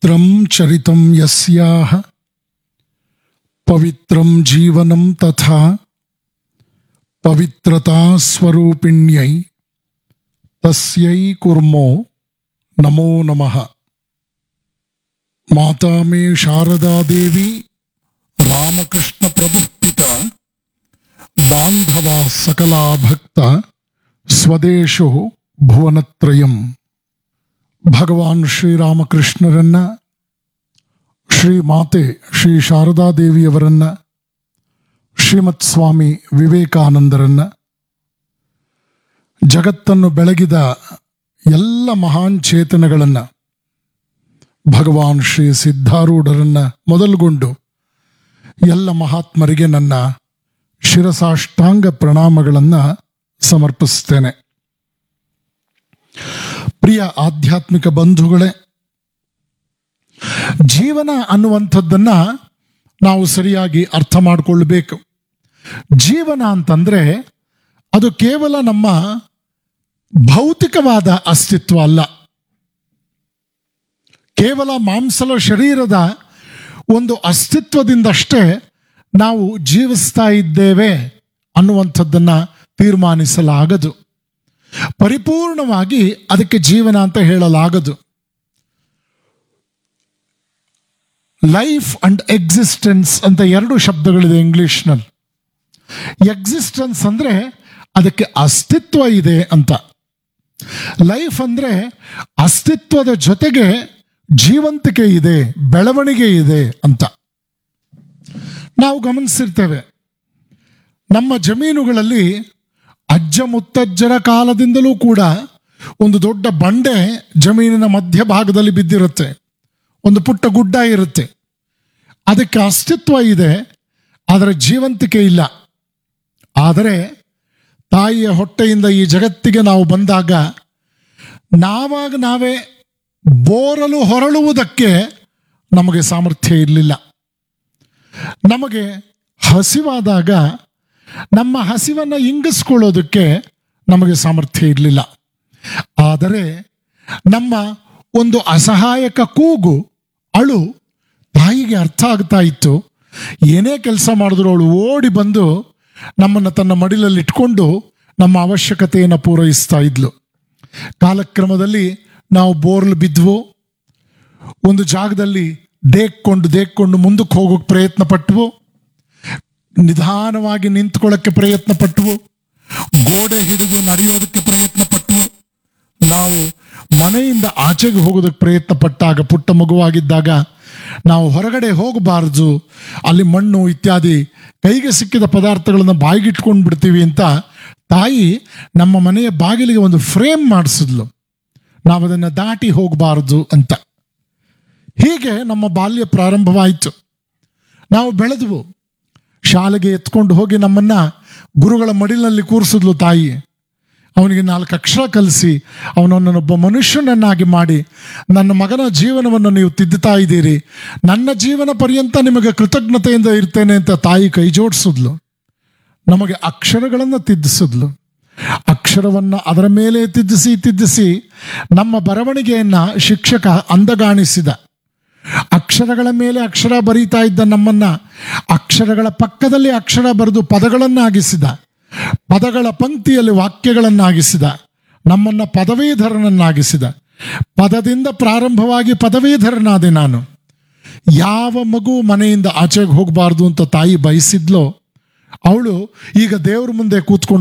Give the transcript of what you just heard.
पवित्रं चरितं यस्याः पवित्रं जीवनं तथा पवित्रतास्वरूपिण्यै तस्यै कुर्मो नमो नमः माता मे शारदा देवी रामकृष्ण प्रभुः पिता बान्धवा सकला भक्त ಸ್ವದೇಶೋ ಭುವನತ್ರಯಂ ಭಗವಾನ್ ಶ್ರೀರಾಮಕೃಷ್ಣರನ್ನ ಶ್ರೀ ಮಾತೆ ಶ್ರೀ ಶಾರದಾ ದೇವಿಯವರನ್ನ ಶ್ರೀಮತ್ ಸ್ವಾಮಿ ವಿವೇಕಾನಂದರನ್ನ ಜಗತ್ತನ್ನು ಬೆಳಗಿದ ಎಲ್ಲ ಮಹಾನ್ ಚೇತನಗಳನ್ನ ಭಗವಾನ್ ಶ್ರೀ ಸಿದ್ಧಾರೂಢರನ್ನ ಮೊದಲುಗೊಂಡು ಎಲ್ಲ ಮಹಾತ್ಮರಿಗೆ ನನ್ನ ಶಿರಸಾಷ್ಟಾಂಗ ಪ್ರಣಾಮಗಳನ್ನ ಸಮರ್ಪಿಸ್ತೇನೆ ಪ್ರಿಯ ಆಧ್ಯಾತ್ಮಿಕ ಬಂಧುಗಳೇ ಜೀವನ ಅನ್ನುವಂಥದ್ದನ್ನ ನಾವು ಸರಿಯಾಗಿ ಅರ್ಥ ಮಾಡಿಕೊಳ್ಬೇಕು ಜೀವನ ಅಂತಂದ್ರೆ ಅದು ಕೇವಲ ನಮ್ಮ ಭೌತಿಕವಾದ ಅಸ್ತಿತ್ವ ಅಲ್ಲ ಕೇವಲ ಮಾಂಸಲ ಶರೀರದ ಒಂದು ಅಸ್ತಿತ್ವದಿಂದಷ್ಟೇ ನಾವು ಜೀವಿಸ್ತಾ ಇದ್ದೇವೆ ಅನ್ನುವಂಥದ್ದನ್ನ ತೀರ್ಮಾನಿಸಲಾಗದು ಪರಿಪೂರ್ಣವಾಗಿ ಅದಕ್ಕೆ ಜೀವನ ಅಂತ ಹೇಳಲಾಗದು ಲೈಫ್ ಅಂಡ್ ಎಕ್ಸಿಸ್ಟೆನ್ಸ್ ಅಂತ ಎರಡು ಶಬ್ದಗಳಿದೆ ಇಂಗ್ಲಿಷ್ನಲ್ಲಿ ಎಕ್ಸಿಸ್ಟೆನ್ಸ್ ಅಂದ್ರೆ ಅದಕ್ಕೆ ಅಸ್ತಿತ್ವ ಇದೆ ಅಂತ ಲೈಫ್ ಅಂದ್ರೆ ಅಸ್ತಿತ್ವದ ಜೊತೆಗೆ ಜೀವಂತಿಕೆ ಇದೆ ಬೆಳವಣಿಗೆ ಇದೆ ಅಂತ ನಾವು ಗಮನಿಸಿರ್ತೇವೆ ನಮ್ಮ ಜಮೀನುಗಳಲ್ಲಿ ಅಜ್ಜ ಮುತ್ತಜ್ಜರ ಕಾಲದಿಂದಲೂ ಕೂಡ ಒಂದು ದೊಡ್ಡ ಬಂಡೆ ಜಮೀನಿನ ಮಧ್ಯಭಾಗದಲ್ಲಿ ಬಿದ್ದಿರುತ್ತೆ ಒಂದು ಪುಟ್ಟ ಗುಡ್ಡ ಇರುತ್ತೆ ಅದಕ್ಕೆ ಅಸ್ತಿತ್ವ ಇದೆ ಅದರ ಜೀವಂತಿಕೆ ಇಲ್ಲ ಆದರೆ ತಾಯಿಯ ಹೊಟ್ಟೆಯಿಂದ ಈ ಜಗತ್ತಿಗೆ ನಾವು ಬಂದಾಗ ನಾವಾಗ ನಾವೇ ಬೋರಲು ಹೊರಳುವುದಕ್ಕೆ ನಮಗೆ ಸಾಮರ್ಥ್ಯ ಇರಲಿಲ್ಲ ನಮಗೆ ಹಸಿವಾದಾಗ ನಮ್ಮ ಹಸಿವನ್ನು ಇಂಗಿಸ್ಕೊಳ್ಳೋದಕ್ಕೆ ನಮಗೆ ಸಾಮರ್ಥ್ಯ ಇರಲಿಲ್ಲ ಆದರೆ ನಮ್ಮ ಒಂದು ಅಸಹಾಯಕ ಕೂಗು ಅಳು ತಾಯಿಗೆ ಅರ್ಥ ಆಗ್ತಾ ಇತ್ತು ಏನೇ ಕೆಲಸ ಮಾಡಿದ್ರು ಅವಳು ಓಡಿ ಬಂದು ನಮ್ಮನ್ನು ತನ್ನ ಮಡಿಲಲ್ಲಿ ಇಟ್ಕೊಂಡು ನಮ್ಮ ಅವಶ್ಯಕತೆಯನ್ನು ಪೂರೈಸ್ತಾ ಇದ್ಲು ಕಾಲಕ್ರಮದಲ್ಲಿ ನಾವು ಬೋರ್ಲ್ ಬಿದ್ವು ಒಂದು ಜಾಗದಲ್ಲಿ ದೇಕ್ಕೊಂಡು ದೇಕ್ಕೊಂಡು ಮುಂದಕ್ಕೆ ಹೋಗೋಕೆ ಪ್ರಯತ್ನ ಪಟ್ವು ನಿಧಾನವಾಗಿ ನಿಂತ್ಕೊಳ್ಳೋಕ್ಕೆ ಪ್ರಯತ್ನ ಪಟ್ವು ಗೋಡೆ ಹಿಡಿದು ನಡೆಯೋದಕ್ಕೆ ಪ್ರಯತ್ನ ಪಟ್ವು ನಾವು ಮನೆಯಿಂದ ಆಚೆಗೆ ಹೋಗೋದಕ್ಕೆ ಪ್ರಯತ್ನ ಪಟ್ಟಾಗ ಪುಟ್ಟ ಮಗುವಾಗಿದ್ದಾಗ ನಾವು ಹೊರಗಡೆ ಹೋಗಬಾರ್ದು ಅಲ್ಲಿ ಮಣ್ಣು ಇತ್ಯಾದಿ ಕೈಗೆ ಸಿಕ್ಕಿದ ಪದಾರ್ಥಗಳನ್ನು ಬಾಯಿಗಿಟ್ಕೊಂಡು ಬಿಡ್ತೀವಿ ಅಂತ ತಾಯಿ ನಮ್ಮ ಮನೆಯ ಬಾಗಿಲಿಗೆ ಒಂದು ಫ್ರೇಮ್ ಮಾಡಿಸಿದ್ಲು ನಾವು ಅದನ್ನು ದಾಟಿ ಹೋಗಬಾರ್ದು ಅಂತ ಹೀಗೆ ನಮ್ಮ ಬಾಲ್ಯ ಪ್ರಾರಂಭವಾಯಿತು ನಾವು ಬೆಳೆದವು ಶಾಲೆಗೆ ಎತ್ಕೊಂಡು ಹೋಗಿ ನಮ್ಮನ್ನ ಗುರುಗಳ ಮಡಿಲಿನಲ್ಲಿ ಕೂರಿಸಿದ್ಲು ತಾಯಿ ಅವನಿಗೆ ನಾಲ್ಕು ಅಕ್ಷರ ಕಲಿಸಿ ಅವನನ್ನೊಬ್ಬ ಮನುಷ್ಯನನ್ನಾಗಿ ಮಾಡಿ ನನ್ನ ಮಗನ ಜೀವನವನ್ನು ನೀವು ತಿದ್ದುತ್ತಾ ಇದ್ದೀರಿ ನನ್ನ ಜೀವನ ಪರ್ಯಂತ ನಿಮಗೆ ಕೃತಜ್ಞತೆಯಿಂದ ಇರ್ತೇನೆ ಅಂತ ತಾಯಿ ಕೈ ಜೋಡಿಸಿದ್ಲು ನಮಗೆ ಅಕ್ಷರಗಳನ್ನು ತಿದ್ದಿಸಿದ್ಲು ಅಕ್ಷರವನ್ನು ಅದರ ಮೇಲೆ ತಿದ್ದಿಸಿ ತಿದ್ದಿಸಿ ನಮ್ಮ ಬರವಣಿಗೆಯನ್ನ ಶಿಕ್ಷಕ ಅಂದಗಾಣಿಸಿದ ಅಕ್ಷರಗಳ ಮೇಲೆ ಅಕ್ಷರ ಬರೀತಾ ಇದ್ದ ನಮ್ಮನ್ನ ಅಕ್ಷರಗಳ ಪಕ್ಕದಲ್ಲಿ ಅಕ್ಷರ ಬರೆದು ಪದಗಳನ್ನಾಗಿಸಿದ ಪದಗಳ ಪಂಕ್ತಿಯಲ್ಲಿ ವಾಕ್ಯಗಳನ್ನಾಗಿಸಿದ ನಮ್ಮನ್ನ ಪದವೀಧರನನ್ನಾಗಿಸಿದ ಪದದಿಂದ ಪ್ರಾರಂಭವಾಗಿ ಪದವೀಧರನಾದೆ ನಾನು ಯಾವ ಮಗು ಮನೆಯಿಂದ ಆಚೆಗೆ ಹೋಗಬಾರ್ದು ಅಂತ ತಾಯಿ ಬಯಸಿದ್ಲೋ ಅವಳು ಈಗ ದೇವ್ರ ಮುಂದೆ ಕೂತ್ಕೊಂಡು